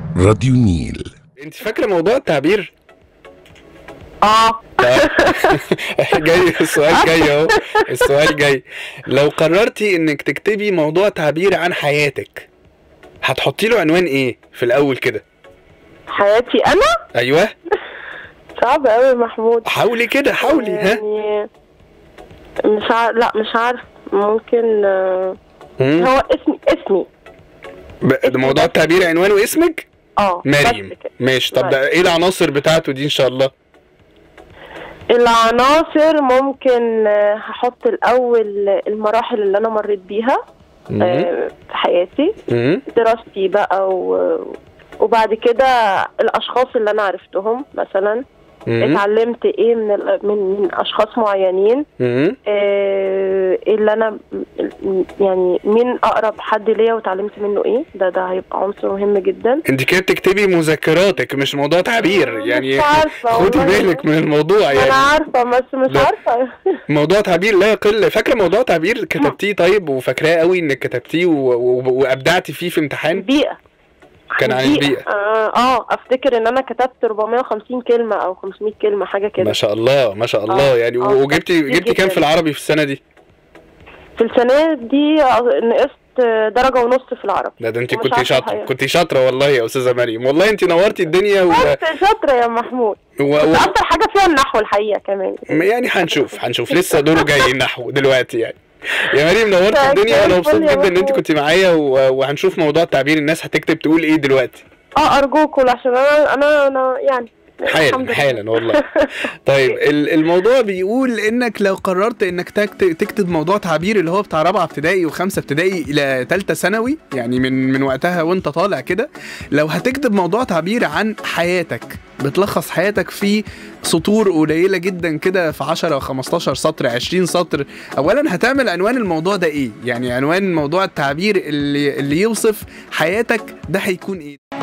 راديو نيل انت فاكره موضوع التعبير اه جاي السؤال جاي اهو السؤال جاي لو قررتي انك تكتبي موضوع تعبير عن حياتك هتحطي له عنوان ايه في الاول كده حياتي انا ايوه صعب قوي محمود حاولي كده حاولي ها يعني مش عارف لا مش عارف ممكن آه، مم. هو اسمي اسمي ب- ده موضوع التعبير عنوانه اسمك اه مريم بس كده. ماشي طب ده ايه العناصر بتاعته دي ان شاء الله العناصر ممكن آه، هحط الاول المراحل اللي انا مريت بيها مم. آه، في حياتي مم. دراستي بقى و... وبعد كده الاشخاص اللي انا عرفتهم مثلا مم. اتعلمت ايه من ال- من من اشخاص معينين مم. آه، ايه اللي انا م- يعني مين اقرب حد ليا وتعلمت منه ايه ده ده هيبقى عنصر مهم جدا انت كده بتكتبي مذكراتك مش موضوع تعبير يعني مش عارفة خدي والله. بالك من الموضوع انا يعني عارفه بس مش لا. عارفه موضوع تعبير لا يقل فاكره موضوع تعبير كتبتيه طيب وفاكراه قوي انك كتبتيه و... و... وابدعتي فيه في امتحان بيئه كان عن البيئة. اه آه، افتكر ان انا كتبت 450 كلمه او 500 كلمه حاجه كده ما شاء الله ما شاء الله آه، يعني آه، وجبتي كتير جبتي كام جداً. في العربي في السنه دي في السنه دي نقصت درجه ونص في العربي ده, ده انت ومش كنت عارفة شاطره الحقيقة. كنت شاطره والله يا استاذه مريم والله انت نورتي الدنيا و... بس شاطره يا محمود و... و... بس اكتر حاجه فيها النحو الحقيقه كمان يعني هنشوف هنشوف لسه دوره جاي النحو دلوقتي يعني يا مريم نورتي ده الدنيا زي وانا مبسوط الفل يا جدا ان انت محمود. كنت معايا و... وهنشوف موضوع التعبير الناس هتكتب تقول ايه دلوقتي اه ارجوكوا عشان انا انا انا يعني الحمد حالا لله. حالا والله طيب ال- الموضوع بيقول انك لو قررت انك تكت- تكتب موضوع تعبير اللي هو بتاع رابعه ابتدائي وخمسه ابتدائي الى ثالثه ثانوي يعني من من وقتها وانت طالع كده لو هتكتب موضوع تعبير عن حياتك بتلخص حياتك في سطور قليله جدا كده في 10 15 سطر 20 سطر اولا هتعمل عنوان الموضوع ده ايه يعني عنوان موضوع التعبير اللي اللي يوصف حياتك ده هيكون ايه